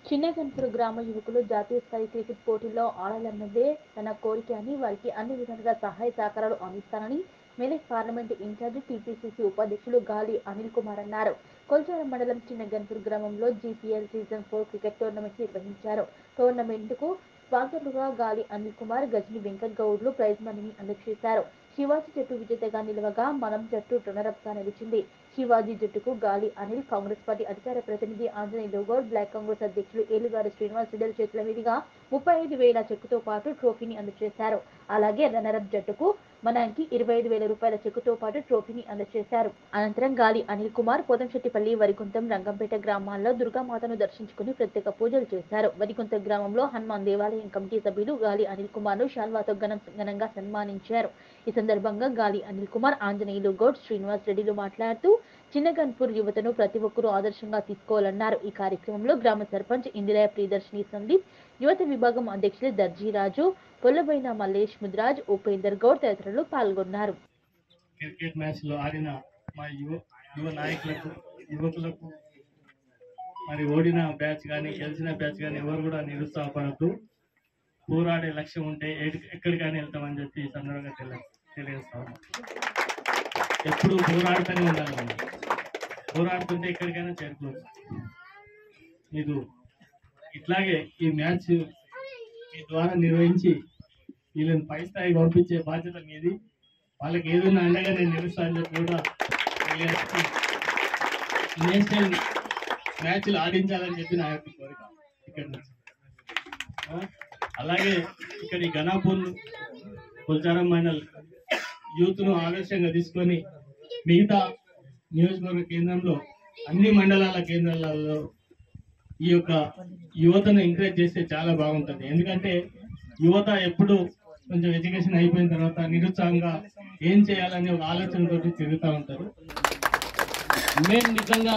చిన్నగన్పూర్ గ్రామ యువకులు జాతీయ స్థాయి క్రికెట్ పోటీల్లో ఆడాలన్నదే తన కోరిక అని వారికి అన్ని విధాలుగా సహాయ సహకారాలు అందిస్తానని మెదక్ పార్లమెంటు ఇన్ఛార్జి టీపీసీసీ ఉపాధ్యక్షులు గాలి అనిల్ కుమార్ అన్నారు కొల్చారం మండలం చిన్నగన్పూర్ గ్రామంలో GPL season four cricket tournament నిర్వహించారు టోర్నమెంటుకు స్పాన్సర్లుగా గాలి అనిల్ కుమార్ గజని వెంకట్ గౌడ్లు ప్రైజ్ మనీని అందజేశారు శివాజీ జట్టు విజేతగా నిలవగా మనం జట్టు రన్నరప్ గా నిలిచింది శివాజీ జట్టుకు గాలి అనిల్ కాంగ్రెస్ పార్టీ అధికార ప్రతినిధి ఆంజనేయ గౌడ్ బ్లాక్ కాంగ్రెస్ అధ్యక్షులు ఏలుగారి శ్రీనివాస్ రెడ్డి చేతుల మీదుగా ముప్పై ఐదు వేల చెక్కుతో పాటు ట్రోఫీని అందజేశారు అలాగే రన్నరప్ జట్టుకు మనాంకి ఇరవై ఐదు వేల రూపాయల చెక్కుతో పాటు ట్రోఫీని అందజేశారు అనంతరం గాలి అనిల్ కుమార్ పోదంశెట్టిపల్లి వరికుంతం రంగంపేట గ్రామాల్లో దుర్గామాతను దర్శించుకుని ప్రత్యేక పూజలు చేశారు వరికుంట గ్రామంలో హనుమాన్ దేవాలయం కమిటీ సభ్యులు గాలి అనిల్ కుమార్ ను శాల్వాతో ఘనం ఘనంగా సన్మానించారు ఈ సందర్భంగా గాలి అనిల్ కుమార్ ఆంజనేయులు గౌడ్ శ్రీనివాస్ రెడ్డిలు మాట్లాడుతూ చిన్నగన్పూర్ యువతను ప్రతి ఒక్కరూ ఆదర్శంగా తీసుకోవాలన్నారు ఈ కార్యక్రమంలో గ్రామ సర్పంచ్ ఇందిరాయ ప్రియదర్శిని సందీప్ యువత విభాగం అధ్యక్షులు దర్జీరాజు పొల్లబైన మల్లేష్ ముద్రాజ్ ఉపేందర్ గౌడ్ తదితరులు పాల్గొన్నారు క్రికెట్ మ్యాచ్ లో ఆడిన మా యువ యువ నాయకులకు యువకులకు మరి ఓడిన బ్యాచ్ కానీ గెలిచిన బ్యాచ్ కానీ ఎవరు కూడా నిరుత్సాహపడద్దు పోరాడే లక్ష్యం ఉంటే ఎడి- ఎక్కడికైనా వెళ్తామని చెప్పి ఈ సందర్భంగా తెలియ తెలియజేస్తా ఉన్నాం ఎప్పుడు పోరాడుతూనే ఉండాలి మనం పోరాడుతుంటే ఎక్కడికైనా చేరుకోవచ్చు మీరు ఇట్లాగే ఈ మ్యాచ్ మీ ద్వారా నిర్వహించి వీళ్ళని పై స్థాయికి పంపించే బాధ్యత మీది వాళ్ళకి ఏదైనా అండగా నేను నిలుస్తానని చెప్పి కూడా తెలియజేస్తూ నేషనల్ మ్యాచ్లు ఆడించాలని చెప్పి నా యొక్క కోరిక ఇక్కడ నుంచి ఆ, అలాగే ఇక్కడ ఈ ఘనాపూర్ కుల్చారం మండల్ యూత్ను ఆదర్శంగా తీసుకొని మిగతా నియోజకవర్గ కేంద్రంలో అన్ని మండలాల కేంద్రాలలో ఈ యొక్క యువతను ఎంకరేజ్ చేస్తే చాలా బాగుంటుంది ఎందుకంటే యువత ఎప్పుడు కొంచెం ఎడ్యుకేషన్ అయిపోయిన తర్వాత నిరుత్సాహంగా ఏం చేయాలని ఒక ఆలోచనతోటి తిరుగుతూ ఉంటారు మేము నిజంగా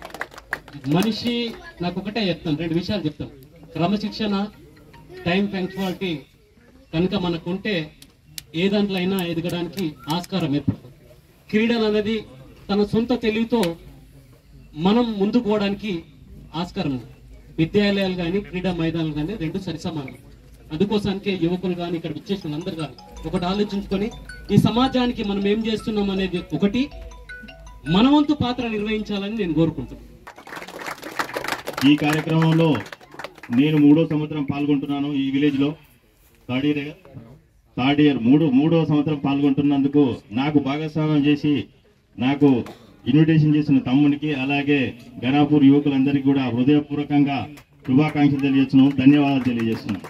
మనిషి నాకు ఒకటే చెప్తాను రెండు విషయాలు చెప్తాను క్రమశిక్షణ టైం పంక్చువాలిటీ కనుక మనకుంటే ఏ దాంట్లో అయినా ఎదగడానికి ఆస్కారం ఏర్పడుతుంది క్రీడలు అనేది తన సొంత తెలివితో మనం ముందుకు పోవడానికి ఆస్కారం ఉంది విద్యాలయాలు కానీ క్రీడా మైదానాలు కానీ రెండు సరిసమానం అందుకోసానికే యువకులు కానీ ఇక్కడ విచ్చేసిన అందరు కానీ ఒకటి ఆలోచించుకొని ఈ సమాజానికి మనం ఏం చేస్తున్నాం అనేది ఒకటి మన వంతు పాత్ర నిర్వహించాలని నేను కోరుకుంటున్నాను ఈ కార్యక్రమంలో నేను మూడో సంవత్సరం పాల్గొంటున్నాను ఈ విలేజ్ లో థర్డ్ ఇయర్ థర్డ్ ఇయర్ మూడు మూడో సంవత్సరం పాల్గొంటున్నందుకు నాకు భాగస్వామ్యం చేసి నాకు ఇన్విటేషన్ చేసిన తమ్మునికి అలాగే గణాపూర్ యువకులందరికీ కూడా హృదయపూర్వకంగా శుభాకాంక్షలు తెలియజేస్తున్నాం ధన్యవాదాలు తెలియజేస్తున్నాం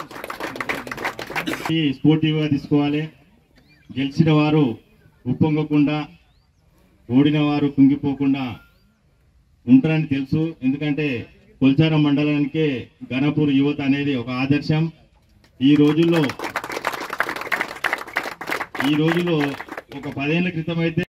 ఈ స్పోర్టివ్గా తీసుకోవాలి గెలిచిన వారు ఉప్పొంగకుండా ఓడిన వారు కుంగిపోకుండా ఉంటారని తెలుసు ఎందుకంటే కొల్చారం మండలానికే ఘనపూర్ యువత అనేది ఒక ఆదర్శం ఈ రోజుల్లో ఈ రోజుల్లో ఒక పదేళ్ల క్రితం అయితే